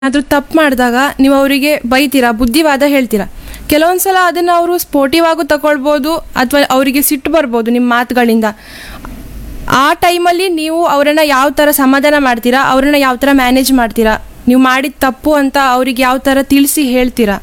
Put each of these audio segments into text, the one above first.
ಏನಾದರೂ ತಪ್ಪು ಮಾಡಿದಾಗ ನೀವು ಅವರಿಗೆ ಬೈತೀರಾ ಬುದ್ಧಿವಾದ ಹೇಳ್ತೀರಾ ಕೆಲವೊಂದ್ಸಲ ಅದನ್ನು ಅವರು ಸ್ಪೋರ್ಟಿವ್ ಆಗು ತಗೊಳ್ಬೋದು ಅಥವಾ ಅವರಿಗೆ ಸಿಟ್ಟು ಬರ್ಬೋದು ನಿಮ್ಮ ಮಾತುಗಳಿಂದ ಆ ಟೈಮಲ್ಲಿ ನೀವು ಅವರನ್ನು ಯಾವ ಥರ ಸಮಾಧಾನ ಮಾಡ್ತೀರಾ ಅವರನ್ನ ಯಾವ ಥರ ಮ್ಯಾನೇಜ್ ಮಾಡ್ತೀರಾ ನೀವು ಮಾಡಿದ ತಪ್ಪು ಅಂತ ಅವ್ರಿಗೆ ಯಾವ ಥರ ತಿಳಿಸಿ ಹೇಳ್ತೀರಾ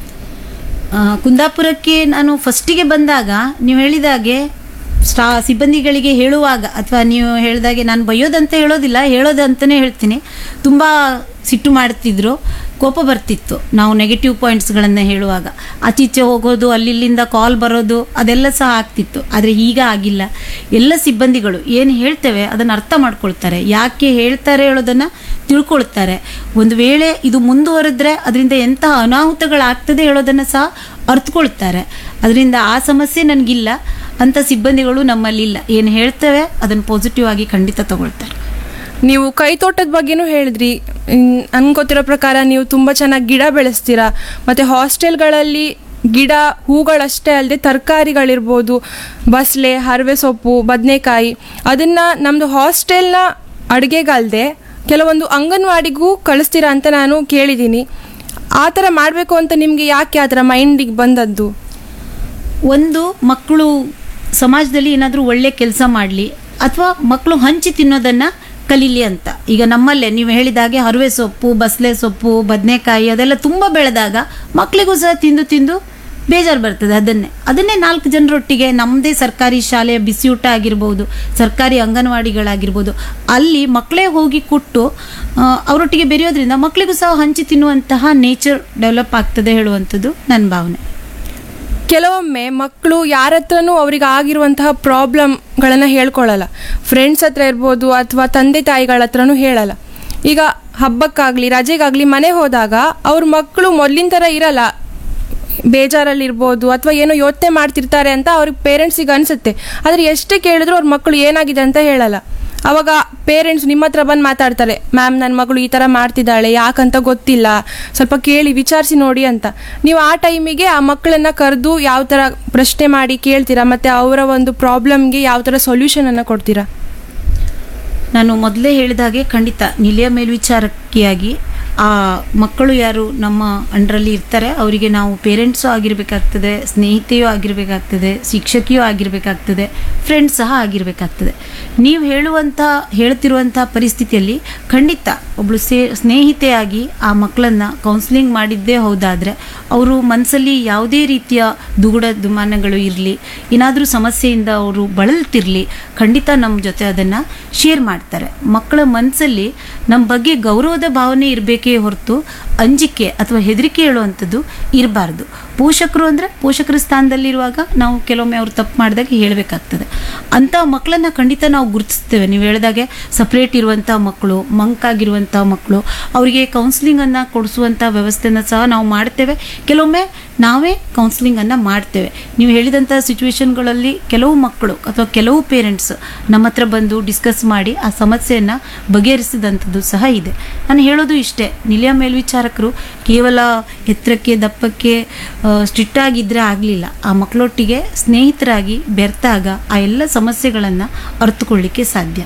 ಆ, ಕುಂದಾಪುರಕ್ಕೆ ನಾನು ಫಸ್ಟಿಗೆ ಬಂದಾಗ ನೀವು ಹೇಳಿದಾಗೆ ಸ್ಟಾ ಸಿಬ್ಬಂದಿಗಳಿಗೆ ಹೇಳುವಾಗ ಅಥವಾ ನೀವು ಹೇಳಿದಾಗೆ ನಾನು ಬೈಯೋದಂತ ಹೇಳೋದಿಲ್ಲ ಹೇಳೋದಂತಲೇ ಹೇಳ್ತೀನಿ ತುಂಬ ಸಿಟ್ಟು ಮಾಡ್ತಿದ್ರು ಕೋಪ ಬರ್ತಿತ್ತು ನಾವು ನೆಗೆಟಿವ್ ಪಾಯಿಂಟ್ಸ್ಗಳನ್ನು ಹೇಳುವಾಗ ಆಚೀಚೆ ಹೋಗೋದು ಅಲ್ಲಿಲ್ಲಿಂದ ಕಾಲ್ ಬರೋದು ಅದೆಲ್ಲ ಸಹ ಆಗ್ತಿತ್ತು ಆದರೆ ಈಗ ಆಗಿಲ್ಲ ಎಲ್ಲ ಸಿಬ್ಬಂದಿಗಳು ಏನು ಹೇಳ್ತೇವೆ ಅದನ್ನು ಅರ್ಥ ಮಾಡ್ಕೊಳ್ತಾರೆ ಯಾಕೆ ಹೇಳ್ತಾರೆ ಹೇಳೋದನ್ನು ತಿಳ್ಕೊಳ್ತಾರೆ ಒಂದು ವೇಳೆ ಇದು ಮುಂದುವರೆದ್ರೆ ಅದರಿಂದ ಎಂತಹ ಅನಾಹುತಗಳಾಗ್ತದೆ ಹೇಳೋದನ್ನು ಸಹ ಅರ್ಥಕೊಳ್ತಾರೆ ಅದರಿಂದ ಆ ಸಮಸ್ಯೆ ನನಗಿಲ್ಲ ಅಂಥ ಸಿಬ್ಬಂದಿಗಳು ನಮ್ಮಲ್ಲಿಲ್ಲ ಏನು ಹೇಳ್ತೇವೆ ಅದನ್ನು ಪಾಸಿಟಿವ್ ಆಗಿ ಖಂಡಿತ ತಗೊಳ್ತಾರೆ ನೀವು ಕೈತೋಟದ ಬಗ್ಗೆನೂ ಹೇಳಿದ್ರಿ ನನ್ಗೆ ಗೊತ್ತಿರೋ ಪ್ರಕಾರ ನೀವು ತುಂಬ ಚೆನ್ನಾಗಿ ಗಿಡ ಬೆಳೆಸ್ತೀರಾ ಮತ್ತು ಹಾಸ್ಟೆಲ್ಗಳಲ್ಲಿ ಗಿಡ ಹೂಗಳಷ್ಟೇ ಅಲ್ಲದೆ ತರಕಾರಿಗಳಿರ್ಬೋದು ಬಸಳೆ ಹರವೆ ಸೊಪ್ಪು ಬದನೆಕಾಯಿ ಅದನ್ನು ನಮ್ಮದು ಹಾಸ್ಟೆಲ್ನ ಅಡುಗೆಗಲ್ಲದೆ ಕೆಲವೊಂದು ಅಂಗನವಾಡಿಗೂ ಕಳಿಸ್ತೀರಾ ಅಂತ ನಾನು ಕೇಳಿದ್ದೀನಿ ಆ ಥರ ಮಾಡಬೇಕು ಅಂತ ನಿಮಗೆ ಯಾಕೆ ಆ ಥರ ಮೈಂಡಿಗೆ ಬಂದದ್ದು ಒಂದು ಮಕ್ಕಳು ಸಮಾಜದಲ್ಲಿ ಏನಾದರೂ ಒಳ್ಳೆ ಕೆಲಸ ಮಾಡಲಿ ಅಥವಾ ಮಕ್ಕಳು ಹಂಚಿ ತಿನ್ನೋದನ್ನು ಕಲೀಲಿ ಅಂತ ಈಗ ನಮ್ಮಲ್ಲೇ ನೀವು ಹೇಳಿದಾಗೆ ಹರವೆ ಸೊಪ್ಪು ಬಸಳೆ ಸೊಪ್ಪು ಬದನೆಕಾಯಿ ಅದೆಲ್ಲ ತುಂಬ ಬೆಳೆದಾಗ ಮಕ್ಕಳಿಗೂ ಸಹ ತಿಂದು ತಿಂದು ಬೇಜಾರು ಬರ್ತದೆ ಅದನ್ನೇ ಅದನ್ನೇ ನಾಲ್ಕು ಜನರೊಟ್ಟಿಗೆ ನಮ್ಮದೇ ಸರ್ಕಾರಿ ಶಾಲೆ ಬಿಸಿಯೂಟ ಆಗಿರ್ಬೋದು ಸರ್ಕಾರಿ ಅಂಗನವಾಡಿಗಳಾಗಿರ್ಬೋದು ಅಲ್ಲಿ ಮಕ್ಕಳೇ ಹೋಗಿ ಕೊಟ್ಟು ಆ, ಅವರೊಟ್ಟಿಗೆ ಬೆರೆಯೋದ್ರಿಂದ ಮಕ್ಕಳಿಗೂ ಸಹ ಹಂಚಿ ತಿನ್ನುವಂತಹ ನೇಚರ್ ಡೆವಲಪ್ ಆಗ್ತದೆ ಹೇಳುವಂಥದ್ದು ನನ್ನ ಭಾವನೆ ಕೆಲವೊಮ್ಮೆ ಮಕ್ಕಳು ಯಾರ ಹತ್ರನೂ ಅವ್ರಿಗೆ ಆಗಿರುವಂತಹ ಪ್ರಾಬ್ಲಮ್ಗಳನ್ನು ಹೇಳ್ಕೊಳ್ಳಲ್ಲ ಫ್ರೆಂಡ್ಸ್ ಹತ್ರ ಇರ್ಬೋದು ಅಥವಾ ತಂದೆ ತಾಯಿಗಳ ಹತ್ರನೂ ಹೇಳಲ್ಲ ಈಗ ಹಬ್ಬಕ್ಕಾಗಲಿ ರಜೆಗಾಗಲಿ ಮನೆ ಹೋದಾಗ ಅವ್ರ ಮಕ್ಕಳು ಮೊದಲಿನ ಥರ ಇರಲ್ಲ ಬೇಜಾರಲ್ಲಿರ್ಬೋದು ಅಥವಾ ಏನೋ ಯೋಚನೆ ಮಾಡ್ತಿರ್ತಾರೆ ಅಂತ ಅವ್ರಿಗೆ ಪೇರೆಂಟ್ಸಿಗೆ ಅನಿಸುತ್ತೆ ಆದರೆ ಎಷ್ಟೇ ಕೇಳಿದ್ರು ಅವ್ರ ಮಕ್ಕಳು ಏನಾಗಿದೆ ಅಂತ ಹೇಳಲ್ಲ ಅವಾಗ ಪೇರೆಂಟ್ಸ್ ನಿಮ್ಮ ಹತ್ರ ಬಂದು ಮಾತಾಡ್ತಾರೆ ಮ್ಯಾಮ್ ನನ್ನ ಮಗಳು ಈ ಥರ ಮಾಡ್ತಿದ್ದಾಳೆ ಯಾಕಂತ ಗೊತ್ತಿಲ್ಲ ಸ್ವಲ್ಪ ಕೇಳಿ ವಿಚಾರಿಸಿ ನೋಡಿ ಅಂತ ನೀವು ಆ ಟೈಮಿಗೆ ಆ ಮಕ್ಕಳನ್ನ ಕರೆದು ಯಾವ ಥರ ಪ್ರಶ್ನೆ ಮಾಡಿ ಕೇಳ್ತೀರಾ ಮತ್ತು ಅವರ ಒಂದು ಪ್ರಾಬ್ಲಮ್ಗೆ ಯಾವ ಥರ ಸೊಲ್ಯೂಷನನ್ನು ಕೊಡ್ತೀರಾ ನಾನು ಮೊದಲೇ ಹೇಳಿದಾಗೆ ಖಂಡಿತ ನಿಲಯ ಮೇಲ್ವಿಚಾರಕಿಯಾಗಿ ಆ ಮಕ್ಕಳು ಯಾರು ನಮ್ಮ ಅಂಡರಲ್ಲಿ ಇರ್ತಾರೆ ಅವರಿಗೆ ನಾವು ಪೇರೆಂಟ್ಸು ಆಗಿರಬೇಕಾಗ್ತದೆ ಸ್ನೇಹಿತೆಯೂ ಆಗಿರಬೇಕಾಗ್ತದೆ ಶಿಕ್ಷಕಿಯೂ ಆಗಿರಬೇಕಾಗ್ತದೆ ಫ್ರೆಂಡ್ಸ್ ಸಹ ಆಗಿರಬೇಕಾಗ್ತದೆ ನೀವು ಹೇಳುವಂಥ ಹೇಳ್ತಿರುವಂಥ ಪರಿಸ್ಥಿತಿಯಲ್ಲಿ ಖಂಡಿತ ಒಬ್ಬಳು ಸೇ ಸ್ನೇಹಿತೆಯಾಗಿ ಆ ಮಕ್ಕಳನ್ನು ಕೌನ್ಸಿಲಿಂಗ್ ಮಾಡಿದ್ದೇ ಹೌದಾದರೆ ಅವರು ಮನಸ್ಸಲ್ಲಿ ಯಾವುದೇ ರೀತಿಯ ದುಗುಡ ದುಮಾನಗಳು ಇರಲಿ ಏನಾದರೂ ಸಮಸ್ಯೆಯಿಂದ ಅವರು ಬಳಲ್ತಿರಲಿ ಖಂಡಿತ ನಮ್ಮ ಜೊತೆ ಅದನ್ನು ಶೇರ್ ಮಾಡ್ತಾರೆ ಮಕ್ಕಳ ಮನಸ್ಸಲ್ಲಿ ನಮ್ಮ ಬಗ್ಗೆ ಗೌರವದ ಭಾವನೆ ಇರಬೇಕೇ ಹೊರತು ಅಂಜಿಕೆ ಅಥವಾ ಹೆದರಿಕೆ ಹೇಳುವಂಥದ್ದು ಇರಬಾರ್ದು ಪೋಷಕರು ಅಂದರೆ ಪೋಷಕರ ಸ್ಥಾನದಲ್ಲಿರುವಾಗ ನಾವು ಕೆಲವೊಮ್ಮೆ ಅವ್ರು ತಪ್ಪು ಮಾಡಿದಾಗ ಹೇಳಬೇಕಾಗ್ತದೆ ಅಂಥ ಮಕ್ಕಳನ್ನ ಖಂಡಿತ ನಾವು ಗುರುತಿಸ್ತೇವೆ ನೀವು ಹೇಳಿದಾಗೆ ಸಪ್ರೇಟ್ ಇರುವಂಥ ಮಕ್ಕಳು ಮಂಕ್ ಆಗಿರುವಂಥ ಮಕ್ಕಳು ಅವರಿಗೆ ಕೌನ್ಸಿಲಿಂಗನ್ನು ಕೊಡಿಸುವಂಥ ವ್ಯವಸ್ಥೆನ ಸಹ ನಾವು ಮಾಡ್ತೇವೆ ಕೆಲವೊಮ್ಮೆ ನಾವೇ ಕೌನ್ಸಿಲಿಂಗನ್ನು ಮಾಡ್ತೇವೆ ನೀವು ಹೇಳಿದಂಥ ಸಿಚುವೇಶನ್ಗಳಲ್ಲಿ ಕೆಲವು ಮಕ್ಕಳು ಅಥವಾ ಕೆಲವು ಪೇರೆಂಟ್ಸ್ ನಮ್ಮ ಹತ್ರ ಬಂದು ಡಿಸ್ಕಸ್ ಮಾಡಿ ಆ ಸಮಸ್ಯೆಯನ್ನು ಬಗೆಹರಿಸಿದಂಥದ್ದು ಸಹ ಇದೆ ನಾನು ಹೇಳೋದು ಇಷ್ಟೇ ನಿಲಯ ಮೇಲ್ವಿಚಾರಕರು ಕೇವಲ ಎತ್ತರಕ್ಕೆ ದಪ್ಪಕ್ಕೆ ಸ್ಟ್ರಿಕ್ಟ್ ಆಗಿದ್ದರೆ ಆಗಲಿಲ್ಲ ಆ ಮಕ್ಕಳೊಟ್ಟಿಗೆ ಸ್ನೇಹಿತರಾಗಿ ಬೆರ್ತಾಗ ಆ ಎಲ್ಲ ಸಮಸ್ಯೆಗಳನ್ನು ಅರ್ಥಕೊಳ್ಳಿಕ್ಕೆ ಸಾಧ್ಯ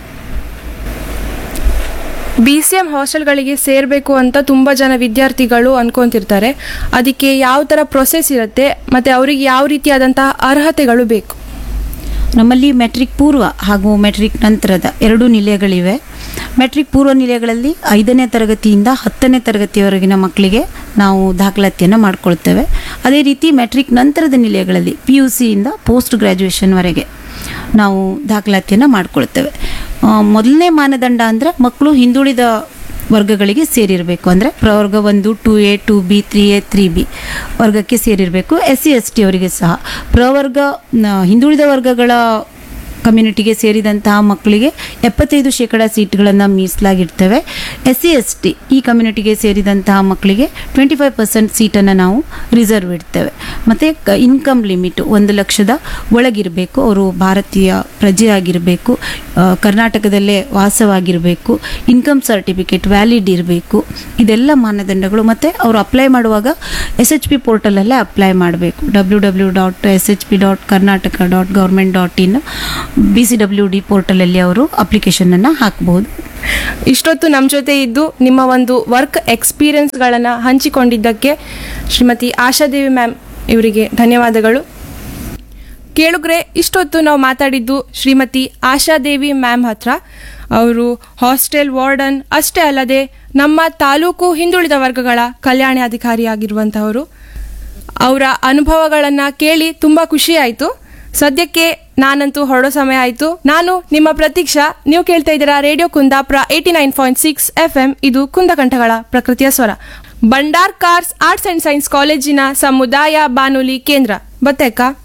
ಬಿ ಸಿ ಎಮ್ ಹಾಸ್ಟೆಲ್ಗಳಿಗೆ ಸೇರಬೇಕು ಅಂತ ತುಂಬ ಜನ ವಿದ್ಯಾರ್ಥಿಗಳು ಅನ್ಕೊಂತಿರ್ತಾರೆ ಅದಕ್ಕೆ ಯಾವ ಥರ ಪ್ರೊಸೆಸ್ ಇರುತ್ತೆ ಮತ್ತು ಅವರಿಗೆ ಯಾವ ರೀತಿಯಾದಂತಹ ಅರ್ಹತೆಗಳು ಬೇಕು ನಮ್ಮಲ್ಲಿ ಮೆಟ್ರಿಕ್ ಪೂರ್ವ ಹಾಗೂ ಮೆಟ್ರಿಕ್ ನಂತರದ ಎರಡು ನಿಲಯಗಳಿವೆ ಮೆಟ್ರಿಕ್ ಪೂರ್ವ ನಿಲಯಗಳಲ್ಲಿ ಐದನೇ ತರಗತಿಯಿಂದ ಹತ್ತನೇ ತರಗತಿಯವರೆಗಿನ ಮಕ್ಕಳಿಗೆ ನಾವು ದಾಖಲಾತಿಯನ್ನು ಮಾಡ್ಕೊಳ್ತೇವೆ ಅದೇ ರೀತಿ ಮೆಟ್ರಿಕ್ ನಂತರದ ನಿಲಯಗಳಲ್ಲಿ ಪಿ ಯು ಸಿಯಿಂದ ಪೋಸ್ಟ್ ಗ್ರ್ಯಾಜುಯೇಷನ್ವರೆಗೆ ನಾವು ದಾಖಲಾತಿಯನ್ನು ಮಾಡ್ಕೊಳ್ತೇವೆ ಆ, ಮೊದಲನೇ ಮಾನದಂಡ ಅಂದರೆ ಮಕ್ಕಳು ಹಿಂದುಳಿದ ವರ್ಗಗಳಿಗೆ ಸೇರಿರಬೇಕು ಅಂದರೆ ಪ್ರವರ್ಗ ಒಂದು two A two B three A three B ವರ್ಗಕ್ಕೆ ಸೇರಿರಬೇಕು ಎಸ್ ಸಿ ಎಸ್ ಟಿ ಅವರಿಗೆ ಸಹ ಪ್ರವರ್ಗ ನ- ಹಿಂದುಳಿದ ವರ್ಗಗಳ ಕಮ್ಯುನಿಟಿಗೆ ಸೇರಿದಂತಹ ಮಕ್ಕಳಿಗೆ ಎಪ್ಪತ್ತೈದು ಶೇಕಡ ಸೀಟ್ಗಳನ್ನು ಮೀಸಲಾಗಿಡ್ತೇವೆ ಎಸ್ ಸಿ ಎಸ್ ಟಿ ಈ ಕಮ್ಯುನಿಟಿಗೆ ಸೇರಿದಂತಹ ಮಕ್ಕಳಿಗೆ ಟ್ವೆಂಟಿ ಫೈವ್ ಪರ್ಸೆಂಟ್ ಸೀಟನ್ನು ನಾವು ರಿಸರ್ವ್ ಇಡ್ತೇವೆ ಮತ್ತು ಕ ಇನ್ಕಮ್ ಲಿಮಿಟ್ ಒಂದು ಲಕ್ಷದ ಒಳಗಿರಬೇಕು ಅವರು ಭಾರತೀಯ ಪ್ರಜೆ ಆಗಿರಬೇಕು ಆ, ಕರ್ನಾಟಕದಲ್ಲೇ ವಾಸವಾಗಿರಬೇಕು ಇನ್ಕಮ್ ಸರ್ಟಿಫಿಕೇಟ್ ವ್ಯಾಲಿಡ್ ಇರಬೇಕು ಇದೆಲ್ಲ ಮಾನದಂಡಗಳು ಮತ್ತು ಅವರು ಅಪ್ಲೈ ಮಾಡುವಾಗ ಎಸ್ ಎಚ್ ಪಿ ಪೋರ್ಟಲಲ್ಲೇ ಅಪ್ಲೈ ಮಾಡಬೇಕು W W dot S H P dot Karnataka dot government dot in B C W D ಪೋರ್ಟಲಲ್ಲಿ ಅವರು ಅಪ್ಲಿಕೇಶನನ್ನು ಹಾಕಬಹುದು ಇಷ್ಟೊತ್ತು ನಮ್ಮ ಜೊತೆ ಇದ್ದು ನಿಮ್ಮ ಒಂದು ವರ್ಕ್ ಎಕ್ಸ್ಪೀರಿಯನ್ಸ್ಗಳನ್ನು ಹಂಚಿಕೊಂಡಿದ್ದಕ್ಕೆ ಶ್ರೀಮತಿ ಆಶಾದೇವಿ ಮ್ಯಾಮ್ ಇವರಿಗೆ ಧನ್ಯವಾದಗಳು ಕೇಳುಗ್ರೆ ಇಷ್ಟೊತ್ತು ನಾವು ಮಾತಾಡಿದ್ದು ಶ್ರೀಮತಿ ಆಶಾದೇವಿ ಮ್ಯಾಮ್ ಹತ್ರ ಅವರು ಹಾಸ್ಟೆಲ್ ವಾರ್ಡನ್ ಅಷ್ಟೇ ಅಲ್ಲದೆ ನಮ್ಮ ತಾಲೂಕು ಹಿಂದುಳಿದ ವರ್ಗಗಳ ಕಲ್ಯಾಣಾಧಿಕಾರಿಯಾಗಿರುವಂಥವರು ಅವರ ಅನುಭವಗಳನ್ನು ಕೇಳಿ ತುಂಬ ಖುಷಿ ಆಯಿತು ಸದ್ಯಕ್ಕೆ ನಾನಂತೂ ಹೊರಡೋ ಸಮಯ ಆಯಿತು ನಾನು ನಿಮ್ಮ ಪ್ರತೀಕ್ಷಾ ನೀವು ಕೇಳ್ತಾ ಇದ್ದೀರಾ radio Kundapura eighty nine point six F M ಇದು ಕುಂದಕಂಠಗಳ ಪ್ರಕೃತಿಯ ಸ್ವರ Bhandarkar's arts and science ಕಾಲೇಜಿನ ಸಮುದಾಯ ಬಾನುಲಿ ಕೇಂದ್ರ ಬತ್ತೆಕ್ಕ